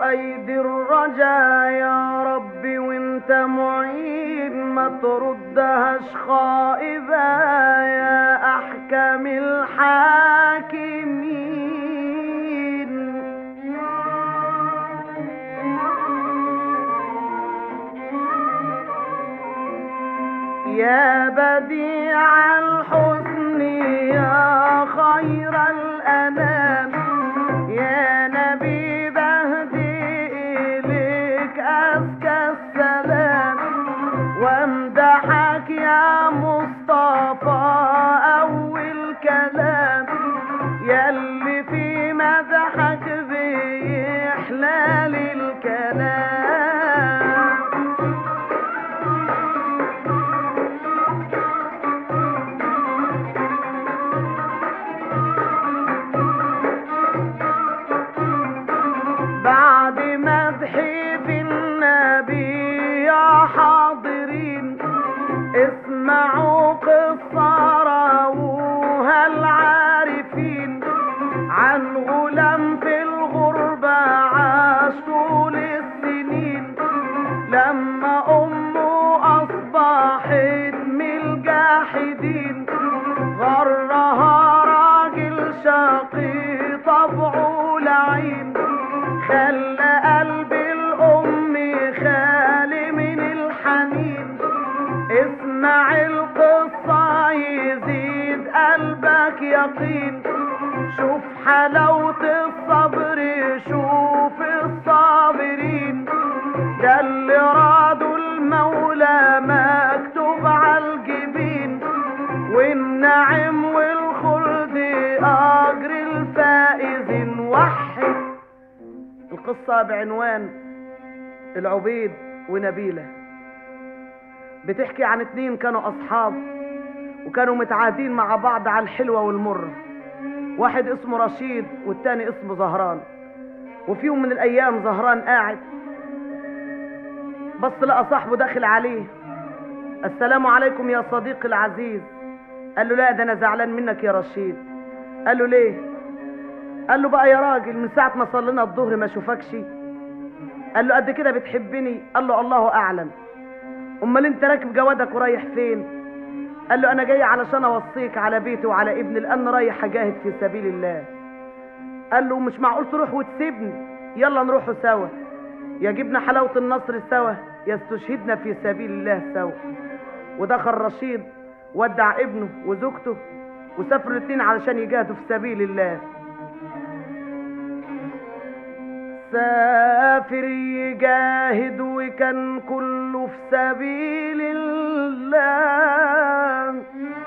ايدي الرجا يا ربي وانت معين ما تردهاش خائبة يا احكم الحاكمين يا بديع الحسن يا خير الأنام يا نبي بهدي إليك أزكى السلام وامدحك يا مصطفى أول كلام يلي في مدحك بإحلال الكلام بعد مدحي في النبي يا حاضرين اسمعوا قصة راوها العارفين عن غلام في الغربة عاش طول السنين لما أمه أصبحت من الجاحدين غرها راجل شقي طبعه لعين خلى قلب الأم خالي من الحنين اسمع القصة يزيد قلبك يقين شوف حلاوة الصبر شوف الصابرين ده اللي رادوا المولى مكتوب على الجبين والنعم والخلد أجر الفائز وحد القصة بعنوان العبيد ونبيلة بتحكي عن اتنين كانوا أصحاب وكانوا متعاهدين مع بعض على الحلوة والمرة واحد اسمه رشيد والتاني اسمه زهران وفي يوم من الأيام زهران قاعد بص لقى صاحبه داخل عليه السلام عليكم يا صديقي العزيز قال له لا ده أنا زعلان منك يا رشيد قال له ليه قال له بقى يا راجل من ساعة ما صلينا الظهر ما اشوفكش قال له قد كده بتحبني قال له الله اعلم امال انت راكب جوادك ورايح فين قال له انا جاي علشان اوصيك على بيتي وعلى ابني لان رايح اجاهد في سبيل الله قال له مش معقول تروح وتسيبني يلا نروحوا سوا يا جبنا حلاوة النصر سوا يا استشهدنا في سبيل الله سوا ودخل رشيد ودع ابنه وزوجته وسافروا الاتنين علشان يجاهدوا في سبيل الله سافر يجاهد وكان كله في سبيل الله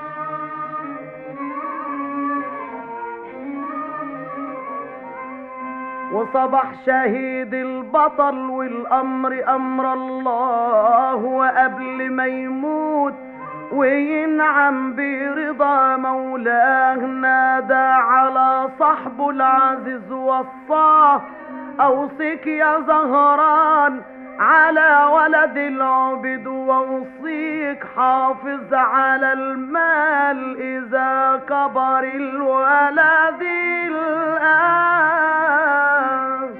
وصبح شهيد البطل والأمر أمر الله وقبل ما يموت وينعم برضا مولاه نادى على صاحبه العزيز وصاه أوصيك يا زهران على ولد العبد واوصيك حافظ على المال إذا كبر الولد الآن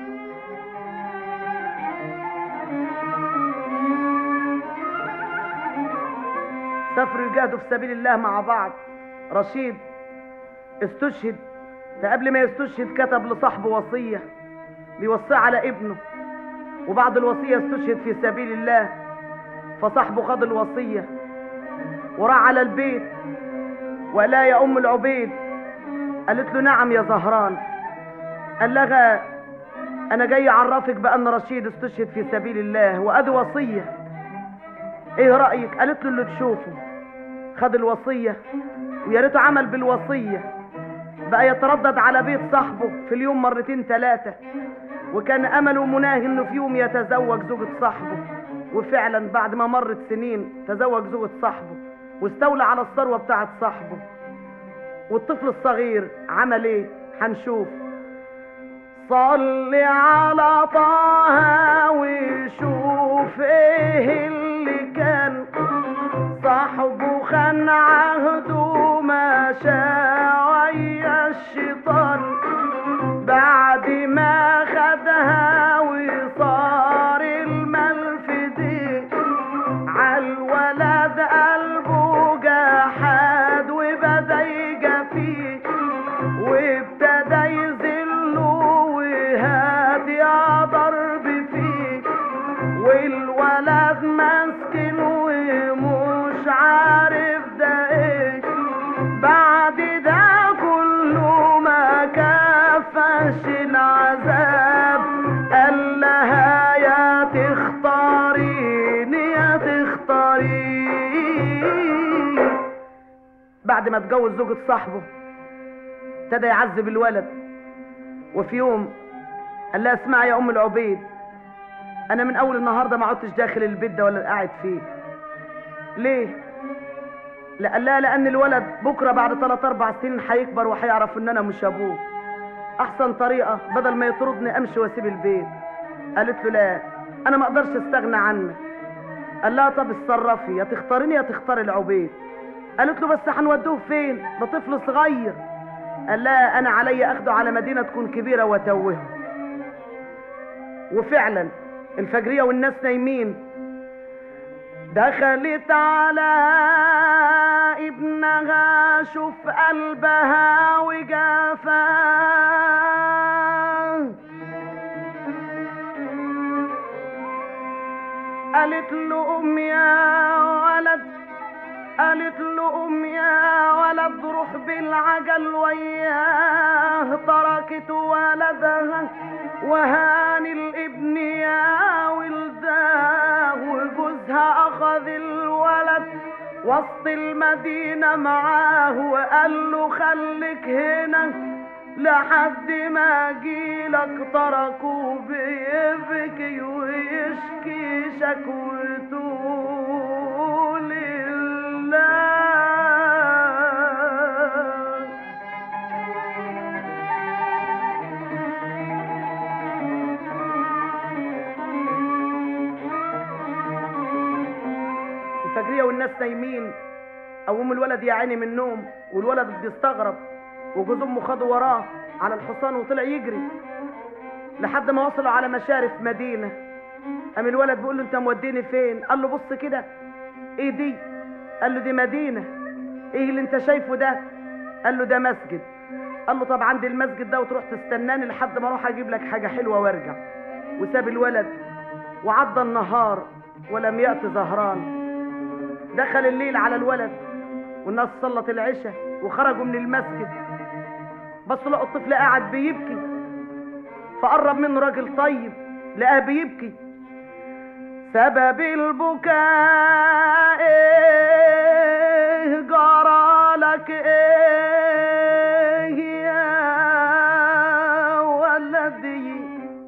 سافروا يجاهدوا في سبيل الله مع بعض رشيد استشهد فقبل ما يستشهد كتب لصاحبه وصية بيوصيه على ابنه وبعد الوصية استشهد في سبيل الله فصاحبه خد الوصية وراح على البيت وقال لها يا أم العبيد قالت له نعم يا زهران قال لها أنا جاي أعرفك بأن رشيد استشهد في سبيل الله وأدي وصية إيه رأيك؟ قالت له اللي تشوفه خد الوصية ويا ريته عمل بالوصية بقى يتردد على بيت صاحبه في اليوم مرتين ثلاثة وكان أمله مناهي إنه في يوم يتزوج زوجة صاحبه وفعلا بعد ما مرت سنين تزوج زوجة صاحبه واستولى على الثروة بتاعت صاحبه والطفل الصغير عمل ايه هنشوف صل على طه وشوف ايه اللي كان صاحبه خان عهده ما ويا الشيطان بعد ما خدها بعد ما اتجوز زوجة صاحبه ابتدى يعذب الولد وفي يوم قال لها اسمعي يا ام العبيد انا من اول النهارده ما عدتش داخل البيت ده ولا قاعد فيه ليه لا قال لها لان الولد بكره بعد 3 4 سنين هيكبر وهيعرف ان انا مش ابوه احسن طريقه بدل ما يطردني امشي واسيب البيت قالت له لا انا ما اقدرش استغنى عنك قال لها طب اتصرفي يا تختاريني يا تختاري العبيد قالت له بس هنودوه فين ده طفل صغير قال لها انا علي اخده على مدينه تكون كبيره واتوهه وفعلا الفجريه والناس نايمين دخلت على ابنها شوف قلبها وجافاه قالت له قوم يا ولد قالت له قوم يا ولد روح بالعجل وياه تركت ولدها وهاني الابن يا ولداه وجوزها اخذ الولد وسط المدينة معاه وقال له خليك هنا لحد ما جيلك تركوا بيبكي ويشكي شكوته لله الفجرية والناس نايمين قوموا الولد يا عيني من النوم والولد بيستغرب وجوز امه خده وراه على الحصان وطلع يجري لحد ما وصلوا على مشارف مدينه قام الولد بيقول له انت موديني فين قال له بص كده ايه دي قال له دي مدينه ايه اللي انت شايفه ده قال له ده مسجد قال له طب عندي المسجد ده وتروح تستناني لحد ما اروح اجيب لك حاجه حلوه وارجع وساب الولد وعدى النهار ولم يأت زهران دخل الليل على الولد والناس صلت العشاء وخرجوا من المسجد بس لقوا الطفل قاعد بيبكي فقرب منه راجل طيب لقاه بيبكي سبب البكاء ايه جرى لك ايه يا ولدي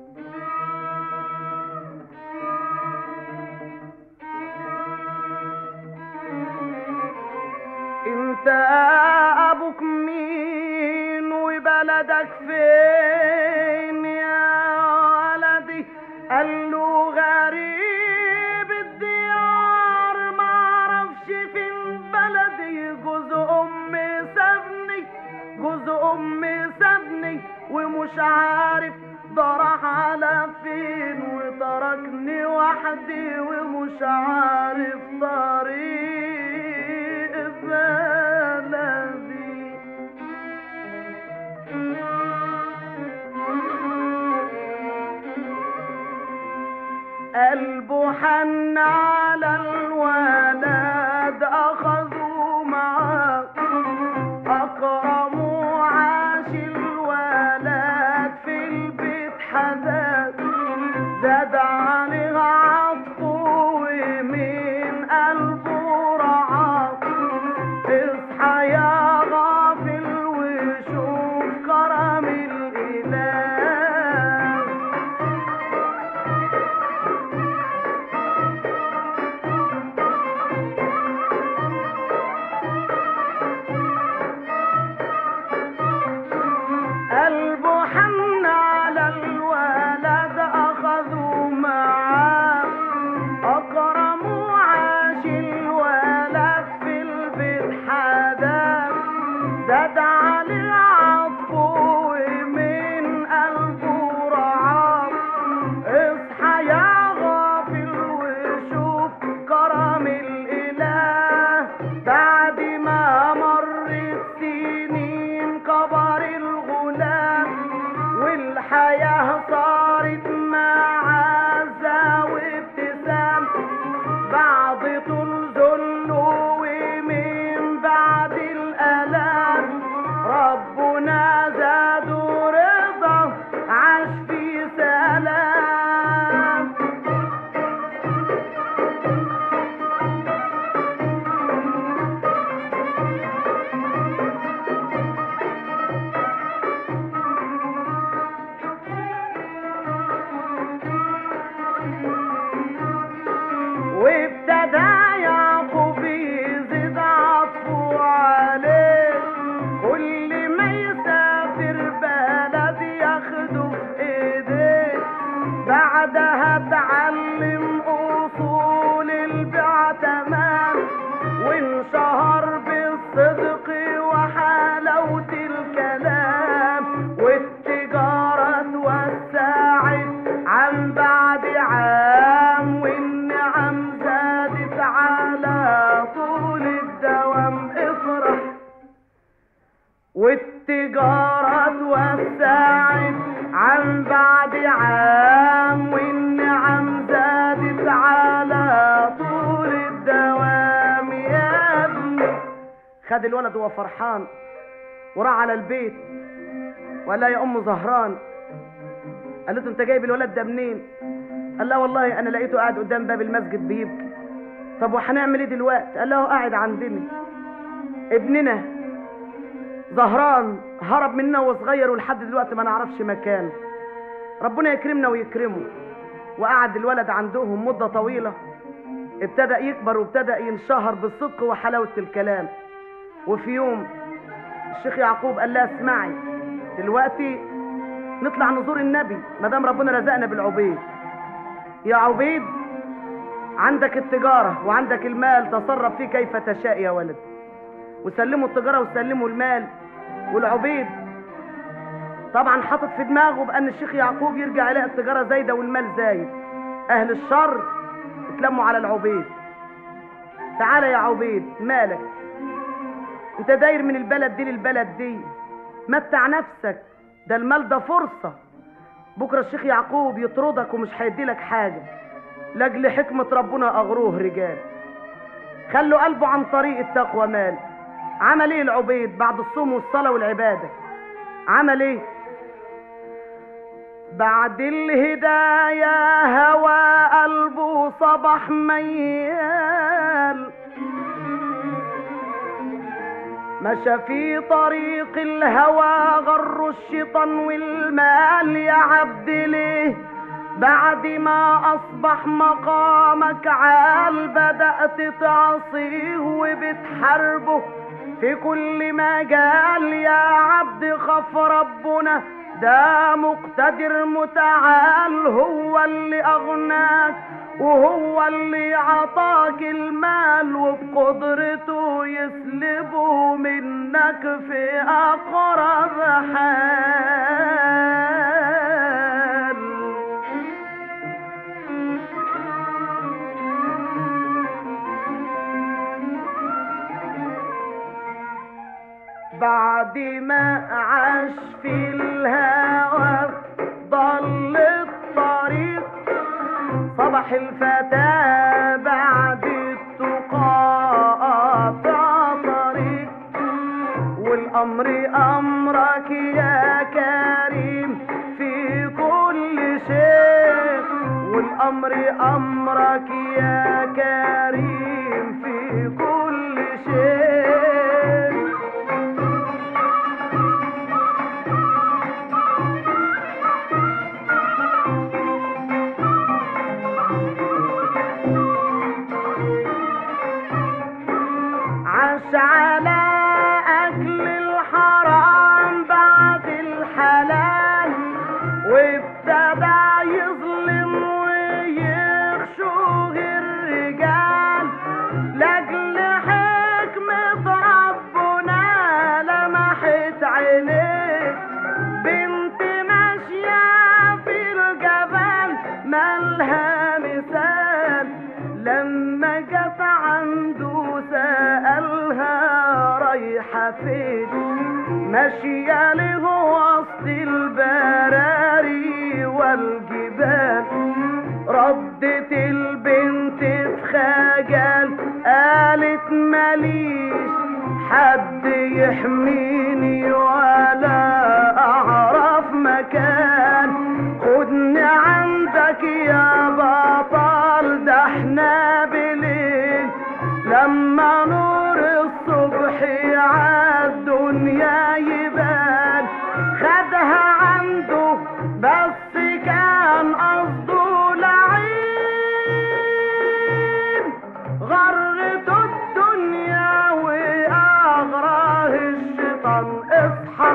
انت ابوك مين وبلدك فين يا ولدي قال له غريب الديار ما اعرفش فين بلدي جوز امي سابني جوز امي سابني ومش عارف ده راح على فين وتركني وحدي ومش عارف طريق بلدي قلبه حن على الولد اخذوا معاه اكرموا عاش الولد في البيت حداد زاد عليه عطفه ومن قلبه رعاه اصحى يا غافل وشوف كرم الاله قلبه حن على الولد اخذوا معاه اكرموا عاش الولد في البيت حداد زاد عليه عطفه ومن قلبه رعاه اصحى يا غافل وشوف كرم الاله بعد ما مرت سنين كبر الغلام والحياة صارت معزة وابتسام بعد طول ذله ومن بعد الآلام والتجارة توسعت عن بعد عام والنعم زادت على طول الدوام يا ابني خد الولد وهو فرحان وراح على البيت وقال لها يا ام زهران قالت له انت جايب الولد ده منين قال لها والله انا لقيته قاعد قدام باب المسجد بيبكي طب وهنعمل ايه دلوقتي قال له قاعد عندنا ابننا زهران هرب منا وهو صغير ولحد دلوقتي ما نعرفش مكانه ربنا يكرمنا ويكرمه وقعد الولد عندهم مدة طويلة ابتدأ يكبر وابتدأ ينشهر بالصدق وحلاوة الكلام وفي يوم الشيخ يعقوب قال لها اسمعي دلوقتي نطلع نزور النبي ما دام ربنا رزقنا بالعبيد يا عبيد عندك التجارة وعندك المال تصرف فيه كيف تشاء يا ولد وسلموا التجارة وسلموا المال والعبيد طبعا حاطط في دماغه بأن الشيخ يعقوب يرجع يلاقي التجارة زايدة والمال زايد أهل الشر اتلموا على العبيد تعالى يا عبيد مالك انت داير من البلد دي للبلد دي متع نفسك ده المال ده فرصة بكرة الشيخ يعقوب يطردك ومش هيديلك حاجة لاجل حكمة ربنا أغروه رجال خلوا قلبه عن طريق التقوى مال عمل ايه العبيد بعد الصوم والصلاة والعبادة عمل ايه بعد الهداية هوى قلبه صبح ميال مشى في طريق الهوى غر الشيطان والمال يا عبد ليه بعد ما اصبح مقامك عال بدأت تعصيه وبتحاربه في كل مجال يا عبد خف ربنا ده مقتدر متعال هو اللي اغناك وهو اللي عطاك المال وبقدرته يسلبه منك في اقرب حال بعد ما عاش في الهوى ضل الطريق صبح الفتى بعد التقى قطع طريق والأمر أمرك يا كريم في كل شيء والأمر أمرك يا كريم في كل شيء عاش على أكل الحرام بعد الحلال وابتدى يظلم ويخشوه الرجال لأجل حكمة ربنا لمحت عينيه بنت ماشية في الجبل مالها مثال لما جت عنده سألها رايحة فين ماشية له وسط البراري والجبال ردت البنت في خجل قالت ماليش حد يحميني ولا اعرف مكان خدني عندك يا بطل ده احنا بليل لما نور الصبح عالدنيا يبان خدها عنده بس كان قصده لعين غرته الدنيا واغراه الشيطان اصحى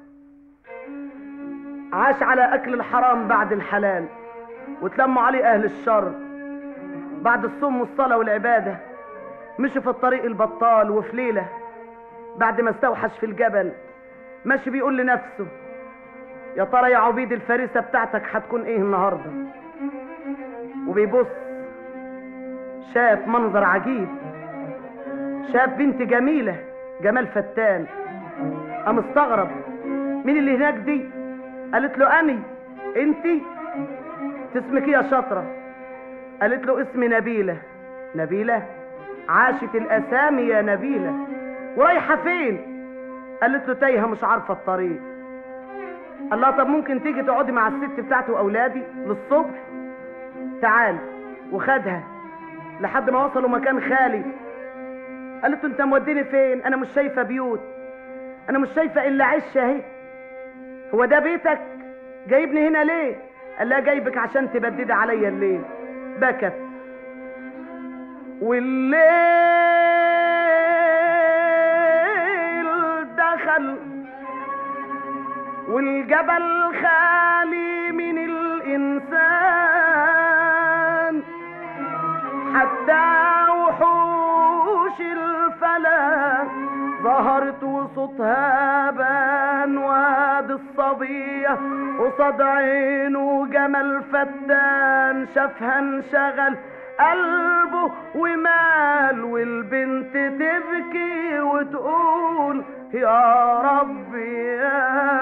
عاش على اكل الحرام بعد الحلال وتلموا عليه اهل الشر بعد الصوم والصلاة والعبادة مشي في الطريق البطال وفي ليلة بعد ما استوحش في الجبل ماشي بيقول لنفسه يا ترى يا عبيد الفريسة بتاعتك هتكون ايه النهاردة وبيبص شاف منظر عجيب شاف بنت جميلة جمال فتان قام استغرب مين اللي هناك دي قالت له اني انتي تسمك ايه يا شاطره قالت له اسمي نبيله نبيله عاشت الاسامي يا نبيله ورايحه فين قالت له تايهه مش عارفه الطريق قال لها طب ممكن تيجي تقعدي مع الست بتاعتي واولادي للصبح تعال وخدها لحد ما وصلوا مكان خالي قالت له انت موديني فين انا مش شايفه بيوت انا مش شايفه الا عشه اهي هو ده بيتك جايبني هنا ليه قال لها جايبك عشان تبددي عليا الليل بكت والليل دخل والجبل خالي من الإنسان حتى وحوش الفلا ظهرت وصوتها بان واد الصبية قصاد عينه جمل فتان شافها انشغل قلبه ومال والبنت تبكي وتقول يا ربي يا